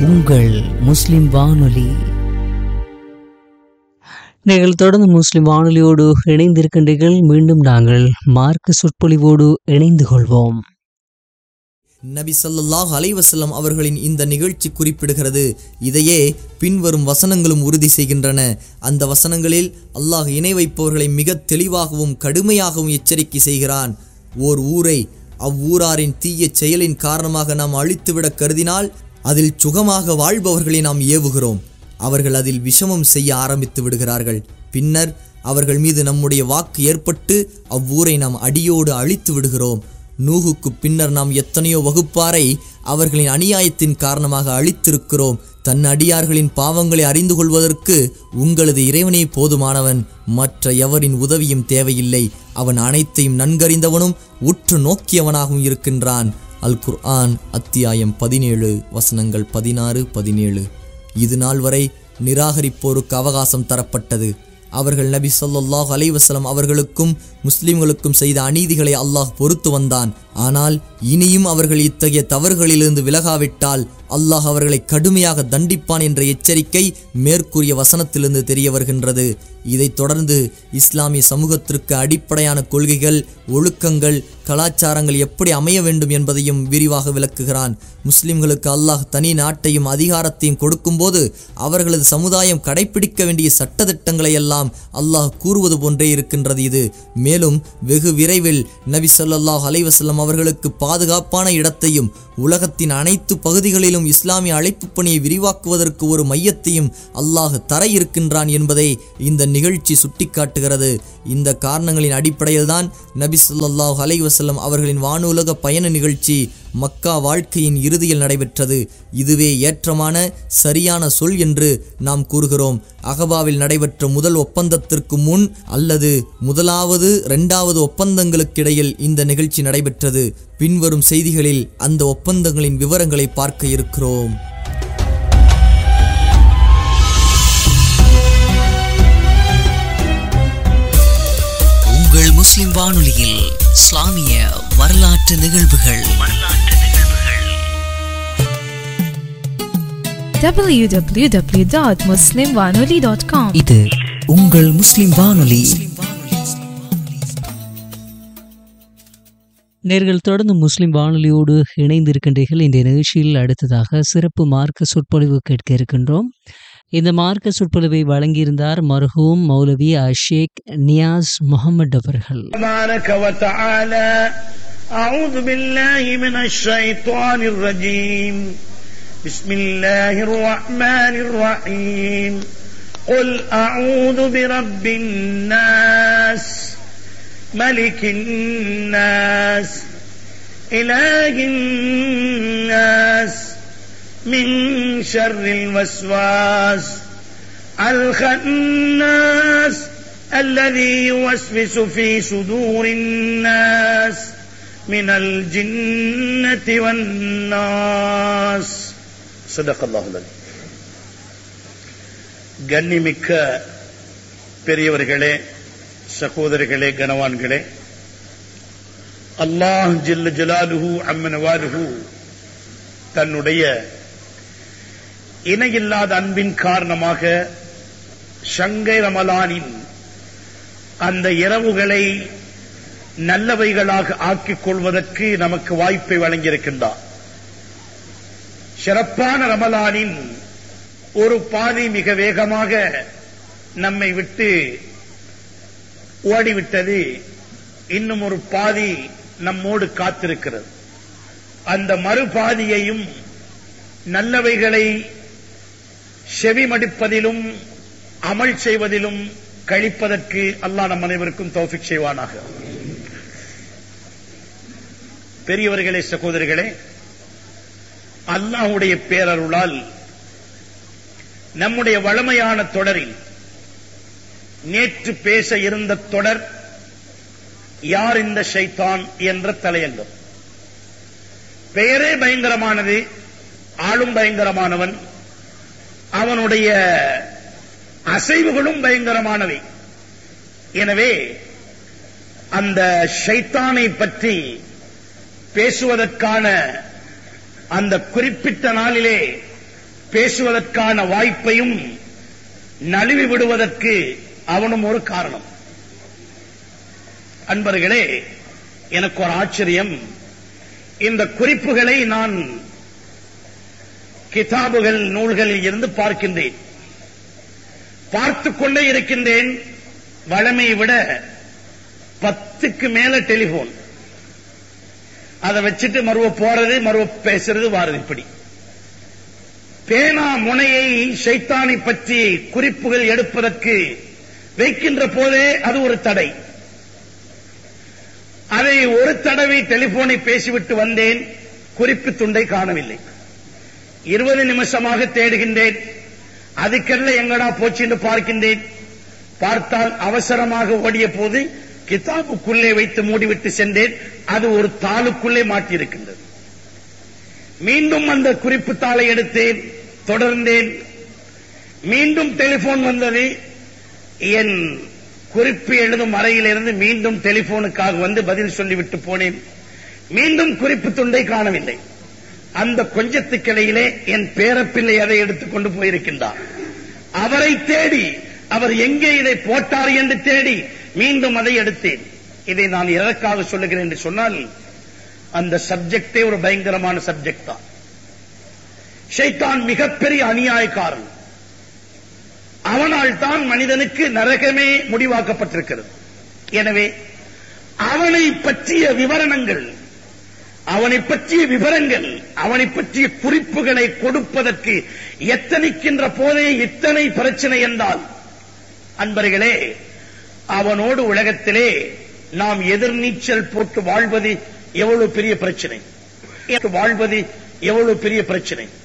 உங்கள் முஸ்லிம் வானொலி நீங்கள் தொடர்ந்து முஸ்லிம் வானொலியோடு இணைந்திருக்கின்றீர்கள் மீண்டும் நாங்கள் மார்க்க சொற்பொழிவோடு இணைந்து கொள்வோம் நபி ஸல்லல்லாஹு அலைஹி வஸல்லம் அவர்களின் இந்த நிகழ்ச்சி குறிப்பிடுகிறது இதையே பின்வரும் வசனங்களும் உறுதி செய்கின்றன அந்த வசனங்களில் அல்லாஹ் இணை வைப்பவர்களை மிக தெளிவாகவும் கடுமையாகவும் எச்சரிக்கை செய்கிறான் ஓர் ஊரை அவ்வூராரின் தீய செயலின் காரணமாக நாம் அழித்துவிட கருதினால் அதில் சுகமாக வாழ்பவர்களை நாம் ஏவுகிறோம் அவர்கள் அதில் விஷமம் செய்ய ஆரம்பித்து விடுகிறார்கள் பின்னர் அவர்கள் மீது நம்முடைய வாக்கு ஏற்பட்டு அவ்வூரை நாம் அடியோடு அழித்து விடுகிறோம் நூகுக்கு பின்னர் நாம் எத்தனையோ வகுப்பாரை அவர்களின் அநியாயத்தின் காரணமாக அழித்திருக்கிறோம் தன் அடியார்களின் பாவங்களை அறிந்து கொள்வதற்கு உங்களது இறைவனே போதுமானவன் மற்ற எவரின் உதவியும் தேவையில்லை அவன் அனைத்தையும் நன்கறிந்தவனும் உற்று நோக்கியவனாகவும் இருக்கின்றான் அல் குர்ஆன் அத்தியாயம் பதினேழு வசனங்கள் பதினாறு பதினேழு இது நாள் வரை நிராகரிப்போருக்கு அவகாசம் தரப்பட்டது அவர்கள் நபி ஸல்லல்லாஹு அலைஹி வஸல்லம் அவர்களுக்கும் முஸ்லிம்களுக்கும் செய்த அநீதிகளை அல்லாஹ் பொறுத்து வந்தான் ஆனால் இனியும் அவர்கள் இத்தகைய தவறுகளிலிருந்து விலகாவிட்டால் அல்லாஹ் அவர்களை கடுமையாக தண்டிப்பான் என்ற எச்சரிக்கை மேற்கூறிய வசனத்திலிருந்து தெரிய வருகின்றது இதைத் தொடர்ந்து இஸ்லாமிய சமூகத்திற்கு அடிப்படையான கொள்கைகள் ஒழுக்கங்கள் கலாச்சாரங்கள் எப்படி அமைய வேண்டும் என்பதையும் விரிவாக விளக்குகிறான் முஸ்லிம்களுக்கு அல்லாஹ் தனி நாட்டையும் அதிகாரத்தையும் கொடுக்கும்போது அவர்களது சமுதாயம் கடைபிடிக்க வேண்டிய சட்டதிட்டங்களை எல்லாம் அல்லாஹ் கூறுவது போன்றே இருக்கின்றது இது மேலும் வெகு விரைவில் நபி ஸல்லல்லாஹு அலைஹி வஸல்லம் அவர்களுக்கு பாதுகாப்பான இடத்தையும் உலகத்தின் அனைத்து பகுதிகளிலும் இஸ்லாமிய அழைப்பு பணியை விரிவாக்குவதற்கு ஒரு மையத்தையும் அல்லாஹ் தர இருக்கின்றான் என்பதை இந்த நிகழ்ச்சி சுட்டிக்காட்டுகிறது இந்த காரணங்களின் அடிப்படையில்தான் நபி ஸல்லல்லாஹு அலைஹி வஸல்லம் அவர்களின் வானுலக பயண நிகழ்ச்சி மக்கா வாழ்க்கையின் இறுதியில் நடைபெற்றது இதுவே ஏற்றமான சரியான சொல் என்று நாம் கூறுகிறோம் அகபாவில் நடைபெற்ற முதல் ஒப்பந்தத்திற்கு முன் அல்லது முதலாவது இரண்டாவது ஒப்பந்தங்களுக்கிடையில் இந்த நிகழ்ச்சி நடைபெற்றது பின்வரும் செய்திகளில் அந்த ஒப்பந்தங்களின் விவரங்களை பார்க்க இருக்கிறோம் உங்கள் முஸ்லிம் வானொலியில் இஸ்லாமிய வரலாற்று நிகழ்வுகள் www.muslimwanoli.com இது உங்கள் முஸ்லிம் வானொலி நேர்கள் தொடர்ந்து முஸ்லிம் வானொலியோடு இணைந்திருக்கின்றீர்கள் இந்த நிகழ்ச்சியில் அடுத்ததாக சிறப்பு மார்க்க சொற்பொழிவு கேட்க இருக்கின்றோம் இந்த மார்க்க சொற்பொழிவை வழங்கியிருந்தார் மர்ஹூம் மௌலவி அஷேக் நியாஸ் முகமது அவர்கள் تبارك وتعالى أعوذ بالله من الشيطان الرجيم بسم الله الرحمن الرحيم قل أعوذ برب الناس ملك الناس إله الناس من شر الوسواس الخناس الذي يوسوس في صدور الناس من الجنة والناس صدق الله العظيم கண்ணிமிக்க பெரியவர்களே சகோதரர்களே கனவான்களே அல்லாஹ் ஜில்ல ஜலாலுஹு அம்மனவாலுஹு தன்னுடைய இணையில்லாத அன்பின் காரணமாக ஷங்கை ரமலானின் அந்த இரவுகளை நல்லவைகளாக ஆக்கிக் கொள்வதற்கு நமக்கு வாய்ப்பை வழங்கியிருக்கின்றார் சிறப்பான ரமலானின் ஒரு பாதி மிக வேகமாக நம்மை விட்டு ஓடிவிட்டது இன்னும் ஒரு பாதி நம்மோடு காத்திருக்கிறது அந்த மறுபாதியையும் நல்லவைகளை செவிமடிப்பதிலும் அமல் செய்வதிலும் கழிப்பதற்கு அல்லாஹ் நம் அனைவருக்கும் தௌஃபிக் செய்வானாக பெரியவர்களே சகோதரிகளே அல்லாஹ்வுடைய பேரருளால் நம்முடைய வளமையான தொடரில் நேற்று பேச இருந்த தொடர் யார் இந்த ஷைத்தான் என்ற தலையங்கம் பெயரே பயங்கரமானது ஆளும் பயங்கரமானவன் அவனுடைய அசைவுகளும் பயங்கரமானவை எனவே அந்த ஷைத்தானை பற்றி பேசுவதற்கான அந்த குறிப்பிட்ட நாளிலே பேசுவதற்கான வாய்ப்பையும் நழுவி விடுவதற்கு அவனும் ஒரு காரணம் அன்பர்களே எனக்கு ஒரு ஆச்சரியம் இந்த குறிப்புகளை நான் கிதாபுகள் நூல்களில் இருந்து பார்க்கின்றேன் பார்த்துக் கொண்டே இருக்கின்றேன் வழமையை விட பத்துக்கு மேல டெலிபோன் அதை வச்சுட்டு மறுவ போறது மறுவ பேசுறது வாரது இப்படி பேனா முனையை சைத்தானை பற்றி குறிப்புகள் எடுப்பதற்கு வைக்கின்ற போதே அது ஒரு தடை அதை ஒரு தடவை டெலிபோனை பேசிவிட்டு வந்தேன் குறிப்பு துண்டை காணவில்லை இருபது நிமிஷமாக தேடுகின்றேன் அதுக்கெல்லாம் எங்கடா போச்சு என்று பார்க்கின்றேன் பார்த்தால் அவசரமாக ஓடிய போது கிதாபுக்குள்ளே வைத்து மூடிவிட்டு சென்றேன் அது ஒரு தாளுக்குள்ளே மாட்டியிருக்கின்றது மீண்டும் அந்த குறிப்பு தாளை எடுத்தேன் தொடர்ந்தேன் மீண்டும் டெலிபோன் வந்தது என் குறிப்பு எழுதும் அறையிலிருந்து மீண்டும் டெலிபோனுக்காக வந்து பதில் சொல்லிவிட்டு போனேன் மீண்டும் குறிப்பு துண்டை காணவில்லை அந்த கொஞ்சத்துக்கிடையிலே என் பேரப்பிள்ளை அதை எடுத்துக் கொண்டு போயிருக்கின்றார் அவரை தேடி அவர் எங்கே இதை போட்டார் என்று தேடி மீண்டும் அதை எடுத்தேன் இதை நான் எதற்காக சொல்லுகிறேன் என்று சொன்னால் அந்த சப்ஜெக்டே ஒரு பயங்கரமான சப்ஜெக்ட் தான் ஷைத்தான் மிகப்பெரிய அநியாயக்காரன் அவனால் தான் மனிதனுக்கு நரகமே முடிவாக்கப்பட்டிருக்கிறது எனவே அவனை பற்றிய விவரணங்கள் அவனை பற்றிய விவரங்கள் அவனை பற்றிய குறிப்புகளை கொடுப்பதற்கு எத்தனைக்கின்ற போதே இத்தனை பிரச்சனை என்றால் அன்பர்களே அவனோடு உலகத்திலே நாம் எதிர்நீச்சல் போட்டு வாழ்வது எவ்வளவு பெரிய பிரச்சனை வாழ்வது எவ்வளவு பெரிய பிரச்சனை